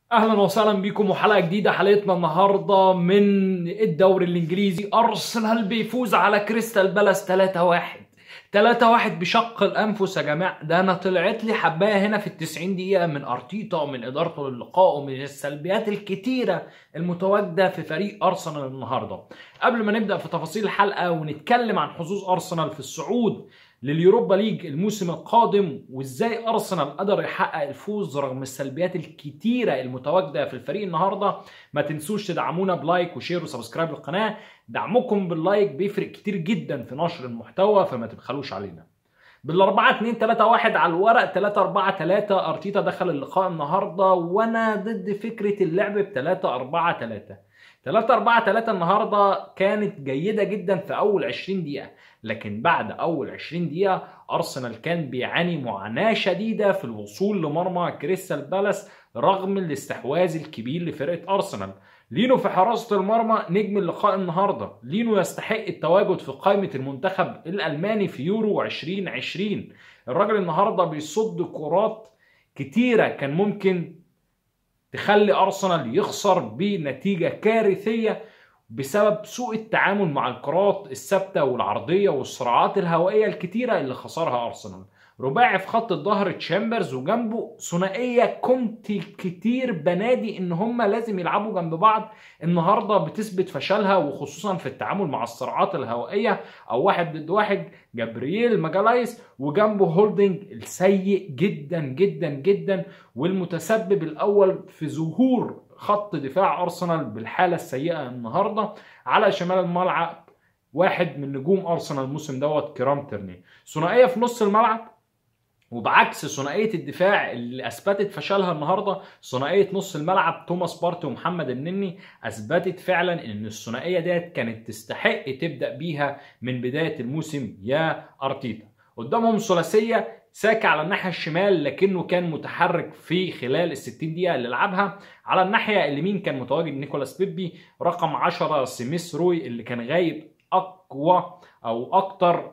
اهلا وسهلا بكم وحلقه جديده حلقتنا النهارده من الدوري الانجليزي ارسنال بيفوز على كريستال بالاس 3-1 3-1 بشق الانفس يا جماعه ده انا طلعت لي حبايه هنا في ال 90 دقيقه من ارتيتا ومن ادارته للقاء ومن السلبيات الكتيره المتواجده في فريق ارسنال النهارده قبل ما نبدا في تفاصيل الحلقه ونتكلم عن حظوظ ارسنال في الصعود لليوروبا ليج الموسم القادم وازاي ارسنال قدر يحقق الفوز رغم السلبيات الكتيره المتواجده في الفريق النهارده ما تنسوش تدعمونا بلايك وشير وسبسكرايب للقناه دعمكم باللايك بيفرق كتير جدا في نشر المحتوى فما تبخلوش علينا بالاربعة 2 3 1 على الورق 3 4 3 ارتيتا دخل اللقاء النهارده وانا ضد فكره اللعب ب 3 4 3 3 4 3 النهارده كانت جيده جدا في اول 20 دقيقه لكن بعد اول 20 دقيقه ارسنال كان بيعاني معاناه شديده في الوصول لمرمى كريستال بالاس رغم الاستحواذ الكبير لفرقه ارسنال لينو في حراسه المرمى نجم اللقاء النهارده لينو يستحق التواجد في قائمه المنتخب الالماني في يورو 2020 الراجل النهارده بيصد كرات كتيره كان ممكن تخلي ارسنال يخسر بنتيجه كارثيه بسبب سوء التعامل مع الكرات الثابته والعرضيه والصراعات الهوائيه الكتيره اللي خسرها ارسنال رباعي في خط الظهر تشامبرز وجنبه ثنائيه كنت كتير بنادي ان هم لازم يلعبوا جنب بعض النهارده بتثبت فشلها وخصوصا في التعامل مع الصراعات الهوائيه او واحد ضد واحد جابرييل ماجالايس وجنبه هولدنج السيء جدا جدا جدا والمتسبب الاول في ظهور خط دفاع ارسنال بالحاله السيئه النهارده على شمال الملعب واحد من نجوم ارسنال الموسم دوت كرام ترني ثنائيه في نص الملعب وبعكس ثنائيه الدفاع اللي اثبتت فشلها النهارده ثنائيه نص الملعب توماس بارتي ومحمد النني اثبتت فعلا ان الثنائيه ديت كانت تستحق تبدا بيها من بدايه الموسم يا ارتيتا قدامهم ثلاثيه ساكا على الناحيه الشمال لكنه كان متحرك في خلال ال 60 دقيقه اللي لعبها على الناحيه اليمين كان متواجد نيكولاس بيبي رقم 10 سميث روي اللي كان غايب اقوى او اكتر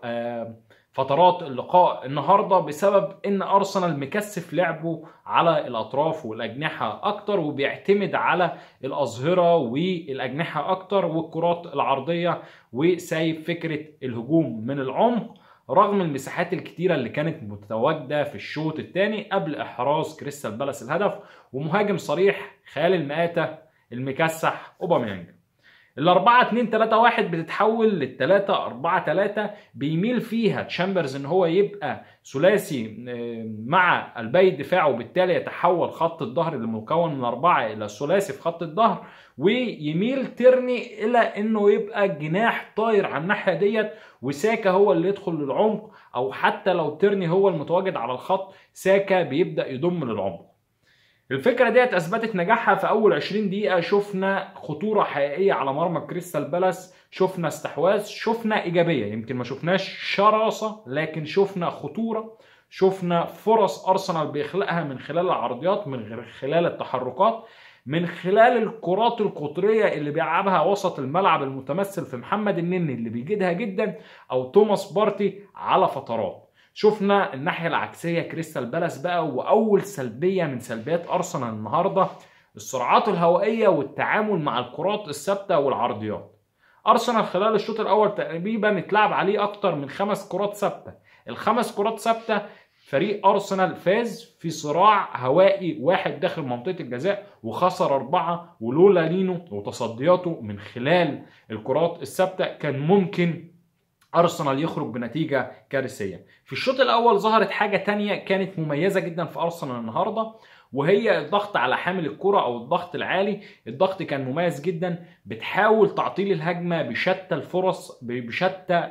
فترات اللقاء النهارده بسبب ان ارسنال مكثف لعبه على الاطراف والاجنحه اكتر وبيعتمد على الاظهره والاجنحه اكتر والكرات العرضيه وسايب فكره الهجوم من العمق رغم المساحات الكتيرة اللي كانت متواجدة في الشوط الثاني قبل إحراز كريستال بالاس الهدف ومهاجم صريح خيال المآتة المكسح أوباميانج الأربعة 2 3 1 بتتحول للتلاتة أربعة تلاتة بيميل فيها تشامبرز إن هو يبقى ثلاثي مع قلبي الدفاع وبالتالي يتحول خط الظهر اللي مكون من أربعة إلى ثلاثي في خط الظهر ويميل ترني إلى إنه يبقى جناح طاير على الناحية ديت وساكا هو اللي يدخل للعمق أو حتى لو ترني هو المتواجد على الخط ساكا بيبدأ يضم للعمق الفكره ديت اثبتت نجاحها في اول 20 دقيقه شفنا خطوره حقيقيه على مرمى كريستال بالاس شفنا استحواذ شفنا ايجابيه يمكن ما شفناش شراسه لكن شفنا خطوره شفنا فرص ارسنال بيخلقها من خلال العرضيات من خلال التحركات من خلال الكرات القطريه اللي بيلعبها وسط الملعب المتمثل في محمد النني اللي بيجيدها جدا او توماس بارتي على فترات شفنا الناحيه العكسيه كريستال بالاس بقى واول سلبيه من سلبيات ارسنال النهارده السرعات الهوائيه والتعامل مع الكرات الثابته والعرضيات ارسنال خلال الشوط الاول تقريبا اتلعب عليه اكتر من خمس كرات ثابته الخمس كرات ثابته فريق ارسنال فاز في صراع هوائي واحد داخل منطقه الجزاء وخسر اربعه ولولا لينو وتصدياته من خلال الكرات الثابته كان ممكن ارسنال يخرج بنتيجه كارثيه في الشوط الاول ظهرت حاجه تانية كانت مميزه جدا في ارسنال النهارده وهي الضغط على حامل الكرة او الضغط العالي الضغط كان مميز جدا بتحاول تعطيل الهجمه بشتى الفرص بشتى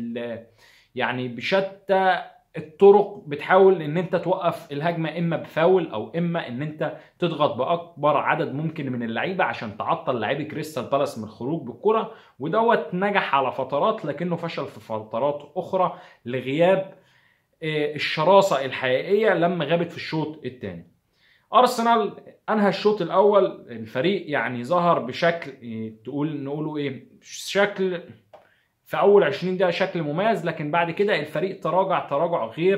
يعني بشتى الطرق بتحاول ان انت توقف الهجمه اما بفاول او اما ان انت تضغط باكبر عدد ممكن من اللعيبه عشان تعطل لاعبي كريستال بالاس من الخروج بالكره ودوت نجح على فترات لكنه فشل في فترات اخرى لغياب الشراسه الحقيقيه لما غابت في الشوط الثاني ارسنال انهى الشوط الاول الفريق يعني ظهر بشكل تقول نقوله ايه شكل في اول 20 دقيقه شكل مميز لكن بعد كده الفريق تراجع تراجع غير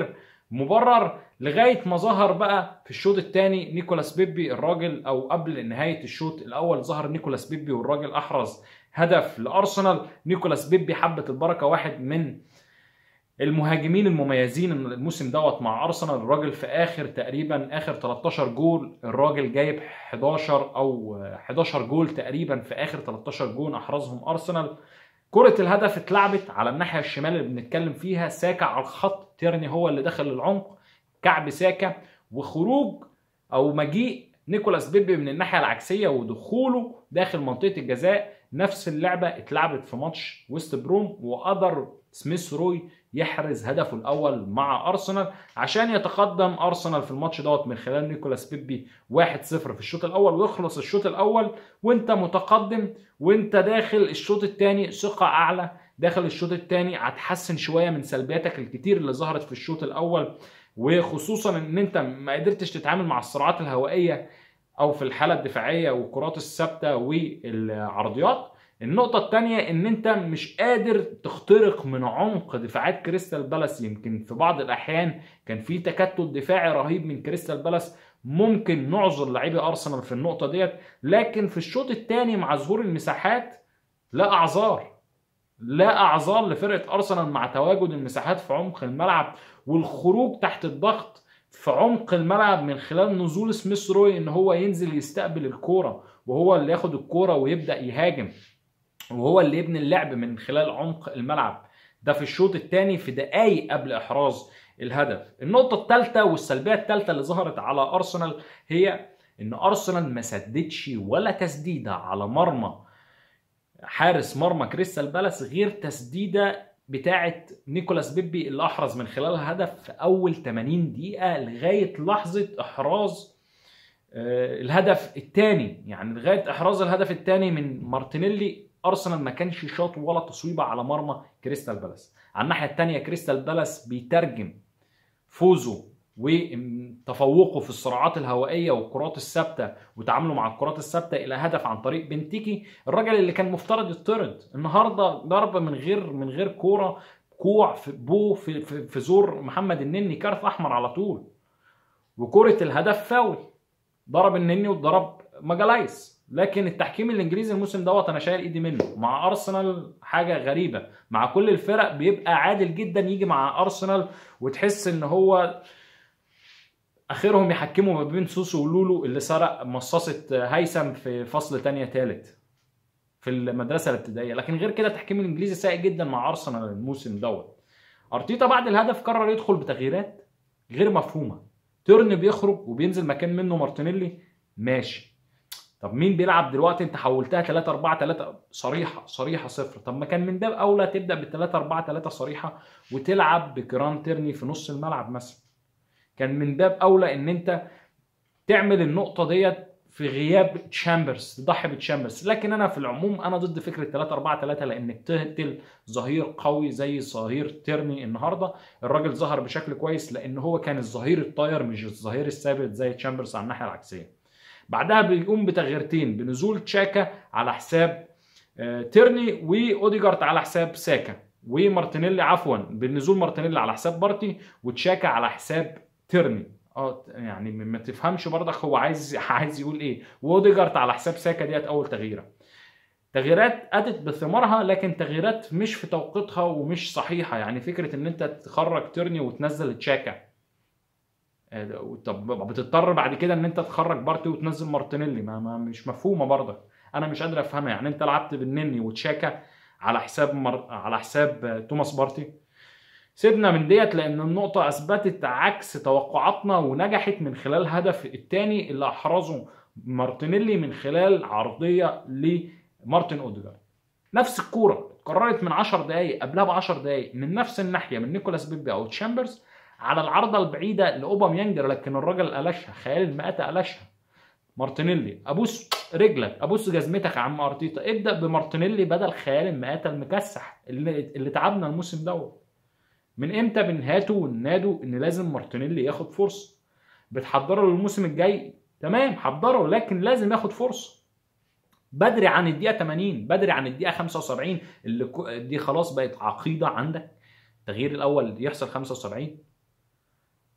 مبرر لغايه ما ظهر بقى في الشوط الثاني نيكولاس بيبي الراجل او قبل نهايه الشوط الاول ظهر نيكولاس بيبي والراجل احرز هدف لارسنال نيكولاس بيبي حبه البركه واحد من المهاجمين المميزين الموسم دوت مع ارسنال الراجل في اخر تقريبا اخر 13 جول الراجل جايب 11 او 11 جول تقريبا في اخر 13 جول احرزهم ارسنال كرة الهدف اتلعبت على الناحية الشمال اللي بنتكلم فيها ساكا على الخط تيرني هو اللي دخل العمق كعب ساكا وخروج او مجيء نيكولاس بيبي من الناحية العكسية ودخوله داخل منطقة الجزاء نفس اللعبة اتلعبت في ماتش ويست بروم وقدر سميث روي يحرز هدفه الاول مع ارسنال عشان يتقدم ارسنال في الماتش دوت من خلال نيكولاس بيبي 1-0 في الشوط الاول ويخلص الشوط الاول وانت متقدم وانت داخل الشوط الثاني ثقه اعلى داخل الشوط الثاني هتحسن شويه من سلبياتك الكتير اللي ظهرت في الشوط الاول وخصوصا ان انت ما قدرتش تتعامل مع الصراعات الهوائيه او في الحاله الدفاعيه والكرات الثابته والعرضيات النقطة الثانية ان انت مش قادر تخترق من عمق دفاعات كريستال بالاس يمكن في بعض الاحيان كان في تكتل دفاعي رهيب من كريستال بالاس ممكن نعذر لاعبي ارسنال في النقطة ديت لكن في الشوط الثاني مع ظهور المساحات لا اعذار لا اعذار لفرقة ارسنال مع تواجد المساحات في عمق الملعب والخروج تحت الضغط في عمق الملعب من خلال نزول سميث روي ان هو ينزل يستقبل الكوره وهو اللي ياخد الكوره ويبدا يهاجم وهو اللي يبني اللعب من خلال عمق الملعب ده في الشوط الثاني في دقائق قبل احراز الهدف النقطة الثالثة والسلبية الثالثة اللي ظهرت على أرسنال هي إن أرسنال ما سددش ولا تسديدة على مرمى حارس مرمى كريستال بالاس غير تسديدة بتاعة نيكولاس بيبي اللي أحرز من خلالها هدف في أول 80 دقيقة لغاية لحظة إحراز الهدف الثاني يعني لغاية إحراز الهدف الثاني من مارتينيلي ارسنال ما كانش شاط ولا تصويبه على مرمى كريستال بالاس على الناحيه الثانيه كريستال بالاس بيترجم فوزه وتفوقه في الصراعات الهوائيه والكرات الثابته وتعامله مع الكرات الثابته الى هدف عن طريق بنتيكي الراجل اللي كان مفترض يطرد النهارده ضربه من غير من غير كوره كوع في بو في, في, في زور محمد النني كارت احمر على طول وكره الهدف فاول ضرب النني وضرب ماجالايس لكن التحكيم الانجليزي الموسم دوت انا شايل ايدي منه مع ارسنال حاجه غريبه مع كل الفرق بيبقى عادل جدا يجي مع ارسنال وتحس ان هو اخرهم يحكموا ما بين سوسو ولولو اللي سرق مصاصه هيثم في فصل تانية تالت في المدرسه الابتدائيه لكن غير كده التحكيم الانجليزي سيء جدا مع ارسنال الموسم دوت ارتيتا بعد الهدف قرر يدخل بتغييرات غير مفهومه تورن بيخرج وبينزل مكان منه مارتينيلي ماشي طب مين بيلعب دلوقتي انت حولتها 3 4 3 صريحه صريحه صفر طب ما كان من ده اولى تبدا بال 3 4 3 صريحه وتلعب بكران تيرني في نص الملعب مثلا كان من باب اولى ان انت تعمل النقطه ديت في غياب تشامبرز تضحي بتشامبرز لكن انا في العموم انا ضد فكره 3 4 3 لانك تقتل ظهير قوي زي ظهير تيرني النهارده الراجل ظهر بشكل كويس لان هو كان الظهير الطاير مش الظهير الثابت زي تشامبرز على الناحيه العكسيه بعدها بيقوم بتغييرتين بنزول تشاكا على حساب تيرني واوديجارد على حساب ساكا ومارتينيلي عفوا بنزول مارتينيلي على حساب بارتي وتشاكا على حساب تيرني اه يعني ما تفهمش برضك هو عايز عايز يقول ايه واوديجارد على حساب ساكا ديت اول تغييره تغييرات اتت بثمارها لكن تغييرات مش في توقيتها ومش صحيحه يعني فكره ان انت تخرج تيرني وتنزل تشاكا طب بتضطر بعد كده ان انت تخرج بارتي وتنزل مارتينيلي ما, ما مش مفهومه برضك انا مش قادر افهمها يعني انت لعبت بالنني وتشاكا على حساب مر... على حساب توماس بارتي سيبنا من ديت لان النقطه اثبتت عكس توقعاتنا ونجحت من خلال الهدف الثاني اللي احرزه مارتينيلي من خلال عرضيه لمارتن اوديجارد نفس الكوره اتكررت من 10 دقائق قبلها ب 10 دقائق من نفس الناحيه من نيكولاس بيبي او تشامبرز على العارضه البعيده لاوباميانج لكن الراجل قلشها خيال المئات قلشها مارتينيلي ابوس رجلك ابوس جزمتك يا عم ارتيتا ابدا بمارتينيلي بدل خيال المئات المكسح اللي, اللي تعبنا الموسم دوت من امتى بنهاتوا وننادوا ان لازم مارتينيلي ياخد فرصه بتحضروا للموسم الجاي تمام حضروا لكن لازم ياخد فرصه بدري عن الدقيقه 80 بدري عن الدقيقه 75 اللي دي خلاص بقت عقيده عندك التغيير الاول يحصل 75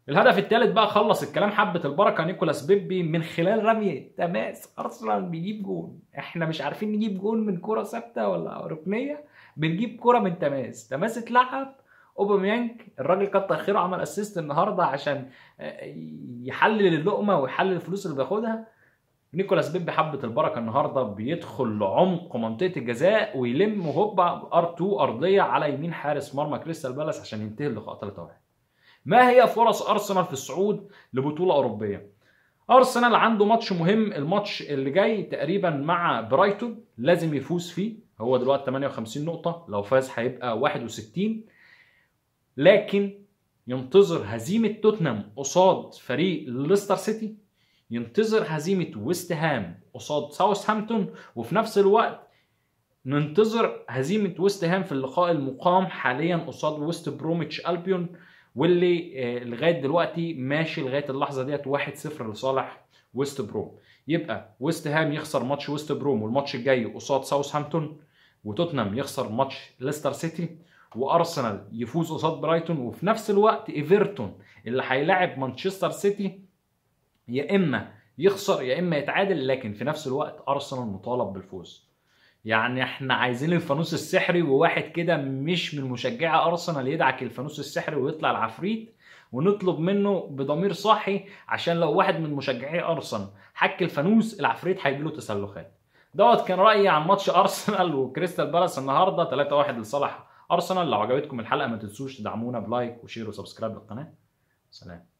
الهدف الثالث بقى خلص الكلام حبه البركه نيكولاس بيبي من خلال رميه تماس ارسنال بيجيب جون احنا مش عارفين نجيب جون من كره ثابته ولا ركنيه بنجيب كره من تماس تماس اتلعب اوباميانج الراجل كتر خيره عمل اسيست النهارده عشان آه، يحلل اللقمه ويحلل الفلوس اللي بياخدها نيكولاس بيبي حبه البركه النهارده بيدخل لعمق منطقه الجزاء ويلم هوبا ار 2 ارضيه على يمين حارس مرمى كريستال بالاس عشان ينتهي اللقاء 3 1 ما هي فرص ارسنال في الصعود لبطوله اوروبيه ارسنال عنده ماتش مهم الماتش اللي جاي تقريبا مع برايتون لازم يفوز فيه هو دلوقتي 58 نقطه لو فاز هيبقى 61 لكن ينتظر هزيمه توتنهام قصاد فريق ليستر سيتي ينتظر هزيمه ويست هام قصاد ساوثهامبتون وفي نفس الوقت ننتظر هزيمه ويست هام في اللقاء المقام حاليا قصاد ويست بروميتش البيون واللي آه، لغايه دلوقتي ماشي لغايه اللحظه ديت 1-0 لصالح ويست بروم يبقى ويست هام يخسر ماتش ويست بروم والماتش الجاي قصاد ساوثهامبتون وتوتنهام يخسر ماتش ليستر سيتي وارسنال يفوز قصاد برايتون وفي نفس الوقت ايفرتون اللي هيلاعب مانشستر سيتي يا اما يخسر يا اما يتعادل لكن في نفس الوقت ارسنال مطالب بالفوز يعني احنا عايزين الفانوس السحري وواحد كده مش من مشجعي ارسنال يدعك الفانوس السحري ويطلع العفريت ونطلب منه بضمير صاحي عشان لو واحد من مشجعي ارسنال حك الفانوس العفريت هيجيله تسلخات دوت كان رايي عن ماتش ارسنال وكريستال بالاس النهارده 3-1 لصالح ارسنال لو عجبتكم الحلقه ما تنسوش تدعمونا بلايك وشير وسبسكرايب للقناه سلام